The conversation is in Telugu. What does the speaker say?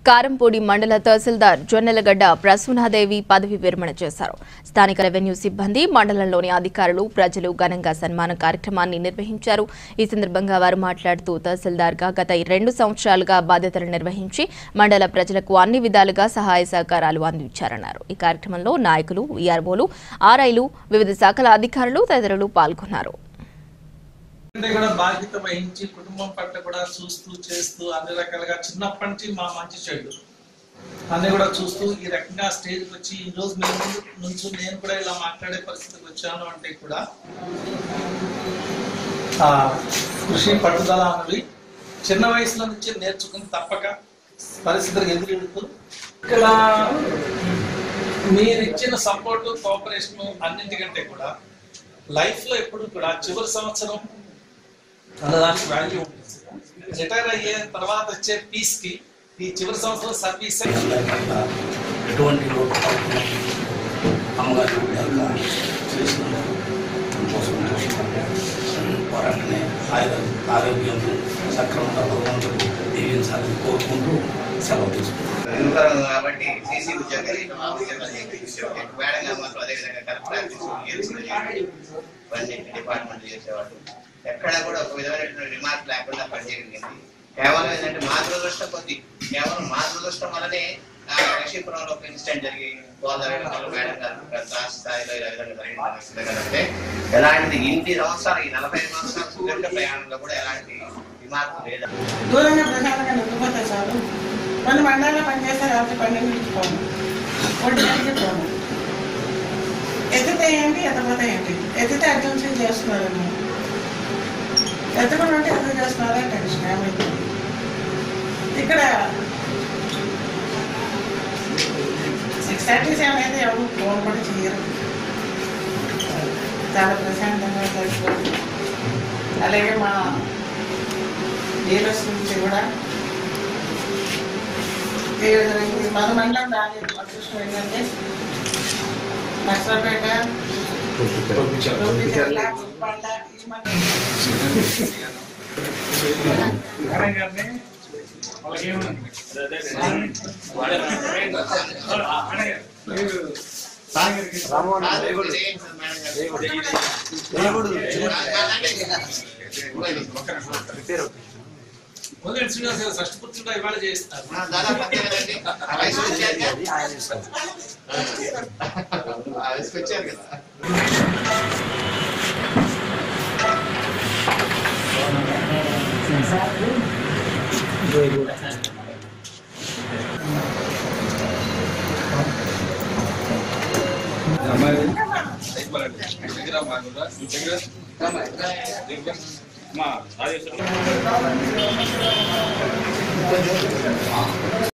కారంపూడి మండల తహసీల్దార్ జొన్నెలగడ్డ ప్రసూనాదేవి పదవి విరమణ చేశారు స్థానిక రెవెన్యూ సిబ్బంది మండలంలోని అధికారులు ప్రజలు ఘనంగా సన్మాన కార్యక్రమాన్ని నిర్వహించారు ఈ సందర్భంగా వారు మాట్లాడుతూ తహసీల్దార్గా గత రెండు సంవత్సరాలుగా బాధ్యతలు నిర్వహించి మండల ప్రజలకు అన్ని విధాలుగా సహాయ సహకారాలు అందించారన్నారు ఈ కార్యక్రమంలో నాయకులు ఈఆర్ఓలు ఆర్ఐలు వివిధ శాఖల అధికారులు తదితరులు పాల్గొన్నారు అంటే కూడా బాధ్యత వహించి కుటుంబం పట్ల కూడా చూస్తూ చేస్తూ అన్ని రకాలుగా చిన్నప్పటి నుంచి మా మంచి చెడు అన్ని కూడా చూస్తూ ఈ రకంగా స్టేజ్కి వచ్చి ఈ రోజు మీ ముందు నుంచి నేను కూడా ఇలా మాట్లాడే పరిస్థితికి వచ్చాను అంటే కూడా ఆ కృషి పట్టుదల అన్నవి చిన్న వయసులో నుంచి నేర్చుకుని తప్పక పరిస్థితులకు ఎదురెడుతూ ఇక్కడ మీరు ఇచ్చిన సపోర్ట్ కోఆపరేషన్ అన్నింటికంటే కూడా లైఫ్ లో ఎప్పుడు కూడా చివరి సంవత్సరం అన్నదానికి వాల్యూ ఉంటుంది రిటైర్ అయ్యే తర్వాత వచ్చే పీస్ కి ఈ చివరి సంవత్సరం సర్వీస్ పట్ల ఎటువంటి లోటు పడకుండా అమ్మగారి యొక్క చేసినందుకు ఎంతో సంతోషంగా వారంటనే ఆయుధ ఆరోగ్యంతో సక్రమంగా భగవంతుడు దీవించాలని కోరుకుంటూ సెలవు తీసుకుంటాం నిరంతరం కాబట్టి సీసీ ఉద్యోగాలు మా ఉద్యోగాలు చేయించేవాడు. మేడం గారు మాత్రం అదేవిధంగా కలెక్టర్ ఆఫీస్ ఏసీలు చేసేవాడు. ఇవన్నీ డిపార్ట్మెంట్ చేసేవాడు ఎక్కడ కూడా ఒక విధమైనటువంటి రిమార్క్ లేకుండా పనిచేయగలిగింది కేవలం ఏంటంటే మా దురదృష్టం కొద్ది కేవలం మా దురదృష్టం వల్లనే ఆ లక్ష్మీపురంలో ఒక ఇన్సిడెంట్ జరిగి గోల్ జరగడం వల్ల మేడం గారు రాష్ట్ర స్థాయిలో ఇలా విధంగా జరిగింది అంటే ఎలాంటిది ఇన్ని సంవత్సరాలు ఈ నలభై ఐదు సంవత్సరాల సుదీర్ఘ ప్రయాణంలో కూడా ఎలాంటి రిమార్క్ లేదా దూరంగా ప్రశాంతంగా నిద్రపోతే చాలు కొన్ని మండలాల్లో పనిచేస్తే రాత్రి పన్నెండింటికి పోను ఒంటి గంటకి పోను ఎత్తితే ఏంటి ఎత్తపోతే ఏంటి ఎత్తితే అటెన్షన్ చేస్తున్నారు ఎత్తకుండా ఉంటే ఎందుకు చేస్తున్నారా టెన్షన్ ఏమైంది ఇక్కడ సిక్స్ థర్టీ సెవెన్ అయితే ఎవరు ఫోన్ కూడా చేయరు చాలా ప్రశాంతంగా గడిచిపోతుంది అలాగే మా డీలర్స్ నుంచి కూడా ఈ విధంగా మన మండలం దాని అదృష్టం ఏంటంటే నర్సరాపేట రొప్పిచెర్ల, ఉప్పాడ, ఈ మండలం మొదటి శ్రీనివాస్ గారు షష్టిపుత్రుడు ఇవాళ చేస్తారు దాదాపు అంతే కదండి ఆ వయసుకు వచ్చారు ఆ వయసుకు వచ్చారు కదా మా